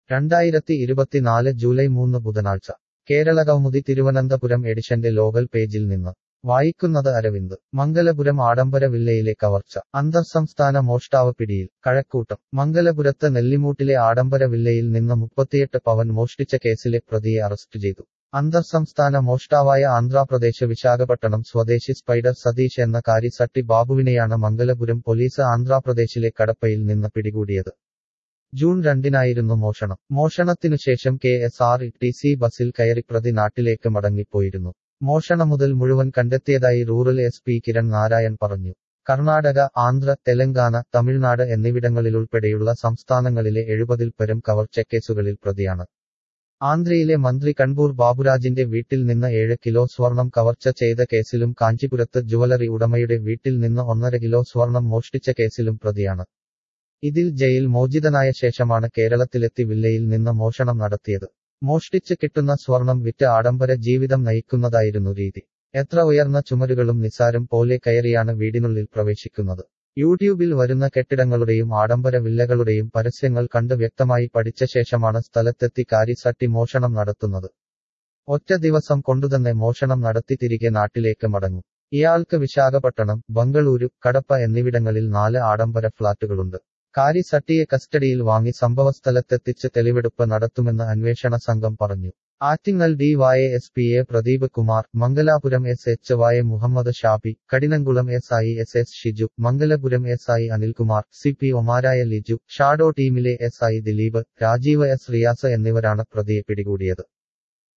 രണ്ടായിരത്തി ഇരുപത്തിനാല് ജൂലൈ മൂന്ന് ബുധനാഴ്ച കേരളകൗമുദി തിരുവനന്തപുരം എഡിഷന്റെ ലോകൽ പേജിൽ നിന്ന് വായിക്കുന്നത് അരവിന്ദ് മംഗലപുരം ആഡംബര വില്ലയിലെ കവർച്ച അന്തർസംസ്ഥാന മോഷ്ടാവ് പിടിയിൽ കഴക്കൂട്ടം മംഗലപുരത്ത് നെല്ലിമൂട്ടിലെ ആഡംബര വില്ലയിൽ നിന്ന് മുപ്പത്തിയെട്ട് പവൻ മോഷ്ടിച്ച കേസിലെ പ്രതിയെ അറസ്റ്റ് ചെയ്തു അന്തർസംസ്ഥാന മോഷ്ടാവായ ആന്ധ്രാപ്രദേശ് വിശാഖപട്ടണം സ്വദേശി സ്പൈഡർ സതീഷ് എന്ന കാരി സട്ടി ബാബുവിനെയാണ് മംഗലപുരം പോലീസ് ആന്ധ്രാപ്രദേശിലെ കടപ്പയിൽ നിന്ന് പിടികൂടിയത് ജൂൺ രണ്ടിനായിരുന്നു മോഷണം മോഷണത്തിനുശേഷം K S R T C ബസിൽ കയറി പ്രതി നാട്ടിലേക്ക് മടങ്ങിപ്പോയിരുന്നു മോഷണ മുതൽ മുഴുവൻ കണ്ടെത്തിയതായി rural S P Kiran Narayan പറഞ്ഞു കർണാടക ആന്ധ്ര തെലങ്കാന തമിഴ്നാട് എന്നിവിടങ്ങളിലുൾപ്പെടെയുള്ള സംസ്ഥാനങ്ങളിലെ എഴുപതിൽ പരം കവർച്ചക്കേസുകളിൽ പ്രതിയാണ് ആന്ധ്രയിലെ മന്ത്രി കൺപൂർ ബാബുരാജിന്റെ വീട്ടിൽ നിന്ന് ഏഴ് കിലോ സ്വർണം കവർച്ച ചെയ്ത കേസിലും കാഞ്ചിപുരത്ത് ജുവലറി ഉടമയുടെ വീട്ടിൽ നിന്ന് ഒന്നര കിലോ സ്വർണം മോഷ്ടിച്ച കേസിലും പ്രതിയാണ് ഇതിൽ ജയിൽ മോചിതനായ ശേഷമാണ് കേരളത്തിലെത്തി വില്ലയിൽ നിന്ന് മോഷണം നടത്തിയത് മോഷ്ടിച്ച് കിട്ടുന്ന സ്വർണം വിറ്റ് ആഡംബര ജീവിതം നയിക്കുന്നതായിരുന്നു രീതി എത്ര ഉയർന്ന ചുമരുകളും നിസാരം പോലെ കയറിയാണ് വീടിനുള്ളിൽ പ്രവേശിക്കുന്നത് യൂട്യൂബിൽ വരുന്ന കെട്ടിടങ്ങളുടെയും ആഡംബര വില്ലകളുടെയും പരസ്യങ്ങൾ കണ്ട് വ്യക്തമായി പഠിച്ച ശേഷമാണ് സ്ഥലത്തെത്തി കാരി സട്ടി മോഷണം നടത്തുന്നത് ഒറ്റ ദിവസം കൊണ്ടുതന്നെ മോഷണം നടത്തി തിരികെ നാട്ടിലേക്ക് മടങ്ങും ഇയാൾക്ക് വിശാഖപട്ടണം ബംഗളൂരു കടപ്പ എന്നിവിടങ്ങളിൽ നാല് ആഡംബര ഫ്ളാറ്റുകളുണ്ട് കാരി സട്ടിയെ കസ്റ്റഡിയിൽ വാങ്ങി സംഭവസ്ഥലത്തെത്തിച്ച് തെളിവെടുപ്പ് നടത്തുമെന്ന് അന്വേഷണ സംഘം പറഞ്ഞു Attingal D Y S P A Pradeep Kumar Mangalapuram S H Y Muhammad Shabi Kadinamkulam S I S S Shiju Mangalapuram S I Anilkumar C P ഒമാരായ ലിജു ഷാഡോ ടീമിലെ S I Dileep Rajeev S Riyas എന്നിവരാണ് പ്രതിയെ പിടികൂടിയത്